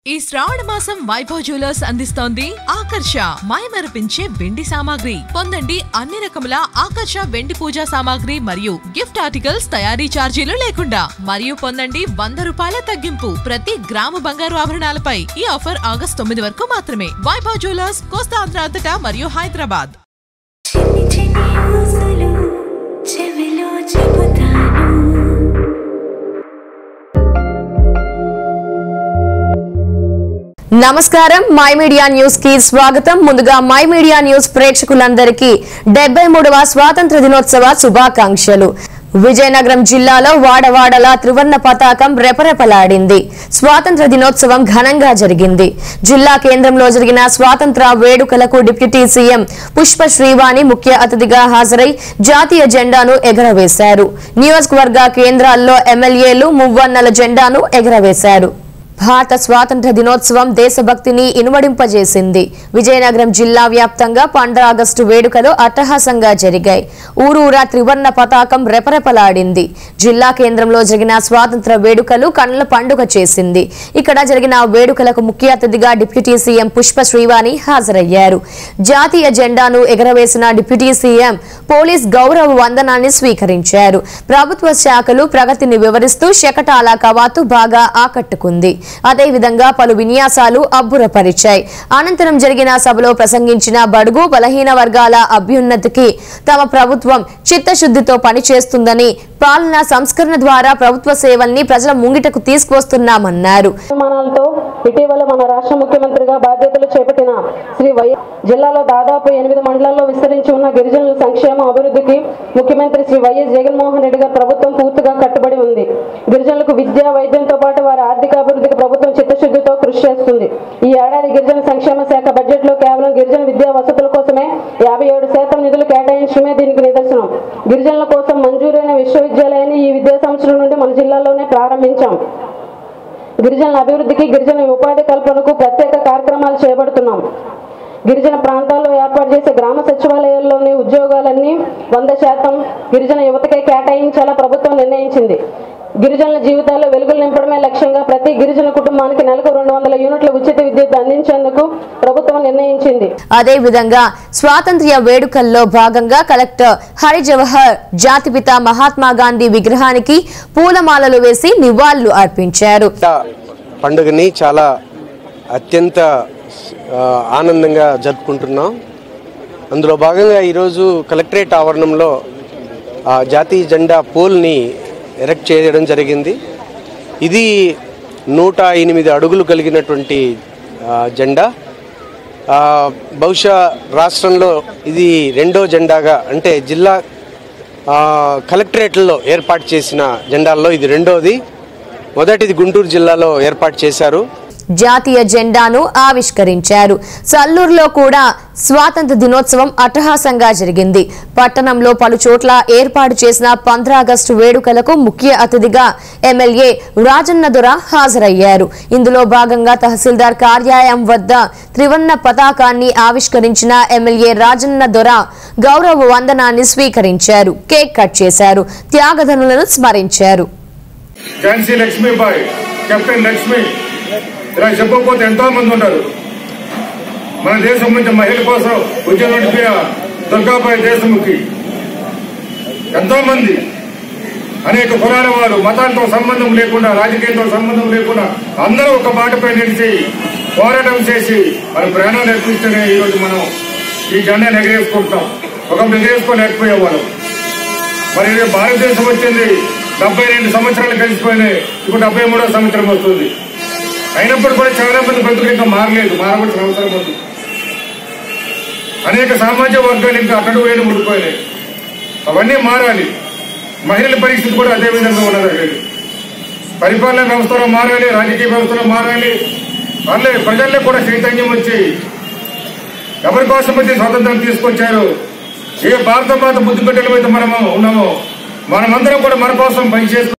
ఈ శ్రావణ మాసం వైభవ్ జ్యువెలర్స్ అందిస్తోంది ఆకర్ష మైమరపించే వెండి సామాగ్రి పొందండి అన్ని రకముల ఆకర్ష వెండి పూజా సామాగ్రి మరియు గిఫ్ట్ ఆర్టికల్స్ తయారీ ఛార్జీలు లేకుండా మరియు పొందండి వంద రూపాయల తగ్గింపు ప్రతి గ్రాము బంగారు ఆభరణాలపై ఈ ఆఫర్ ఆగస్ట్ తొమ్మిది వరకు మాత్రమే వైభవ్ జ్యువెలర్స్ కోస్తాంధ్ర అంతటా మరియు హైదరాబాద్ చిన్ని చిన్ని ఊసులు చెవిలో చెబుతాను నమస్కారం మై మీడియా న్యూస్ కి స్వాగతం ముందుగా మై మీడియా న్యూస్ ప్రేక్షకులందరికీ డెబ్బై మూడవ స్వాతంత్ర దినోత్సవ శుభాకాంక్షలు విజయనగరం జిల్లాలో వాడవాడలా త్రివర్ణ పతాకం రెపరెపలాడింది స్వాతంత్ర దినోత్సవం ఘనంగా జరిగింది జిల్లా కేంద్రంలో జరిగిన స్వాతంత్ర వేడుకలకు డిప్యూటీ సీఎం పుష్ప శ్రీవాణి ముఖ్య అతిథిగా హాజరై జాతీయ జెండాను ఎగరవేశారు నియోజకవర్గ కేంద్రాల్లో ఎమ్మెల్యేలు మువ్వన్నల జెండాను ఎగరవేశారు భారత స్వాతంత్ర దినోత్సవం దేశభక్తిని ఇనుమడింపజేసింది విజయనగరం జిల్లా వ్యాప్తంగా పంద్ర ఆగస్టు వేడుకలు అట్టహాసంగా జరిగాయి ఊరూరా త్రివర్ణ పతాకం రెపరెపలాడింది జిల్లా కేంద్రంలో జరిగిన స్వాతంత్ర వేడుకలు కన్నుల పండుగ చేసింది ఇక్కడ జరిగిన వేడుకలకు ముఖ్య అతిథిగా డిప్యూటీ సీఎం పుష్ప శ్రీవాణి హాజరయ్యారు జాతీయ జెండాను ఎగరవేసిన డిప్యూటీ సీఎం పోలీస్ గౌరవ వందనాన్ని స్వీకరించారు ప్రభుత్వ శాఖలు ప్రగతిని వివరిస్తూ శకటాల కవాతు బాగా ఆకట్టుకుంది అదేవిధంగా పలు విన్యాసాలు అబ్బురపరిచాయి అనంతరం జరిగిన సభలో ప్రసంగించిన బడుగు బలహీన వర్గాల అభ్యున్నతికి తమ ప్రభుత్వం చిత్తశుద్ధితో పనిచేస్తుందని పాలనా సంస్కరణ ద్వారా ప్రభుత్వ సేవల్ని ప్రజల ముంగిటకు తీసుకువస్తున్నామన్నారు నిర్మాణాలతో ఇటీవల మన రాష్ట్ర ముఖ్యమంత్రిగా బాధ్యతలు చేపట్టిన శ్రీ వై జిల్లాలో దాదాపు ఎనిమిది మండలాల్లో విస్తరించి ఉన్న గిరిజనుల సంక్షేమ అభివృద్ధికి ముఖ్యమంత్రి శ్రీ వైఎస్ జగన్మోహన్ రెడ్డి గారి ప్రభుత్వం పూర్తిగా కట్టుబడి ఉంది గిరిజనులకు విద్య వైద్యంతో పాటు వారి ఆర్థిక అభివృద్ధికి ప్రభుత్వం చిత్తశుద్ధితో కృషి చేస్తుంది ఈ ఏడాది గిరిజన సంక్షేమ శాఖ బడ్జెట్ లో కేవలం గిరిజన విద్యా వసతుల కోసమే యాభై ఏడు శాతం నిధులు కేటాయించడమే దీనికి నిదర్శనం గిరిజనుల కోసం మంజూరైన విశ్వవిద్యాలయాన్ని ఈ విద్యా సంవత్సరం నుండి మన జిల్లాలోనే ప్రారంభించాం గిరిజనుల అభివృద్ధికి గిరిజన ఉపాధి కల్పనకు ప్రత్యేక కార్యక్రమాలు చేపడుతున్నాం గిరిజన ప్రాంతాల్లో ఏర్పాటు చేసే గ్రామ సచివాలయాల్లోని ఉద్యోగాలన్నీ వంద శాతం గిరిజన యువతకే కేటాయించాలా ప్రభుత్వం నిర్ణయించింది గిరిజనుల జీవితాల్లో వెలుగులు నింపడమే లక్ష్యంగా ప్రతి గిరిజన కుటుంబానికి నెలకు రెండు వందల యూనిట్ల ఉచిత విద్యుత్ అందించేందుకు ప్రభుత్వం నిర్ణయించింది అదే విధంగా స్వాతంత్ర్య వేడుకల్లో భాగంగా కలెక్టర్ హరి జవహర్ జాతిపిత మహాత్మా గాంధీ విగ్రహానికి పూలమాలలు వేసి నివాళులు అర్పించారు పండుగని చాలా అత్యంత ఆ, ఆనందంగా జరుపుకుంటున్నాం అందులో భాగంగా ఈరోజు కలెక్టరేట్ ఆవరణంలో ఆ, జాతీయ జెండా పోల్ని ఎరెక్ట్ చేయడం జరిగింది ఇది నూట ఎనిమిది అడుగులు కలిగినటువంటి ఆ, జెండా ఆ, బహుశా రాష్ట్రంలో ఇది రెండో జెండాగా అంటే జిల్లా ఆ, కలెక్టరేట్లలో ఏర్పాటు చేసిన జెండాల్లో ఇది రెండోది మొదటిది గుంటూరు జిల్లాలో ఏర్పాటు చేశారు జాతీయ జెండాను ఆవిష్కరించారు సల్లూరులో కూడా స్వాతంత్ర దినోత్సవం అట్టహాసంగా జరిగింది పట్టణంలో పలు చోట్ల ఏర్పాటు చేసిన పంద్ర ఆగస్టు వేడుకలకు ముఖ్య అతిథిగా ఎమ్మెల్యే రాజన్న దొర హాజరయ్యారు ఇందులో భాగంగా తహసీల్దార్ కార్యాలయం వద్ద త్రివర్ణ పతాకాన్ని ఆవిష్కరించిన ఎమ్మెల్యే రాజన్న దొర గౌరవ వందనాన్ని స్వీకరించారు కేక్ కట్ చేశారు త్యాగధనులను స్మరించారు ఝాన్సీ లక్ష్మీబాయి కెప్టెన్ లక్ష్మి ఇలా చెప్పకపోతే ఎంతో మంది ఉన్నారు మన దేశం నుంచి మహిళ కోసం ఉద్యమం నడిపిన దుర్గాబాయి దేశముఖి ఎంతో మంది అనేక కులాల వారు మతాలతో సంబంధం లేకుండా రాజకీయంతో సంబంధం లేకుండా అందరూ ఒక బాటపై నిలిచి పోరాటం చేసి మన ప్రాణాలు అర్పిస్తేనే ఈరోజు మనం ఈ జెండాను ఎగరేసుకుంటాం ఒక ఎగరేసుకోలేకపోయేవాళ్ళం మరి ఇది భారతదేశం వచ్చింది డెబ్బై రెండు సంవత్సరాలు కలిసిపోయినాయి ఇప్పుడు డెబ్బై మూడో సంవత్సరం వస్తుంది అయినప్పుడు కూడా చాలా మంది బతుకులు ఇంకా మారలేదు మారవలసిన అవసరం ఉంది అనేక సామాజిక వర్గాలు ఇంకా అక్కడు వేలు ముడిపోయినాయి అవన్నీ మారాలి మహిళల పరిస్థితి కూడా అదే విధంగా ఉన్నది పరిపాలన వ్యవస్థలో మారాలి రాజకీయ వ్యవస్థలో మారాలి వాళ్ళే ప్రజల్లో కూడా చైతన్యం వచ్చి ఎవరి కోసం అయితే స్వాతంత్రం తీసుకొచ్చారు ఏ భారత మాత బుద్ధి బిడ్డలు అయితే మనము ఉన్నామో మనమందరం కూడా మన కోసం పనిచేస్తూ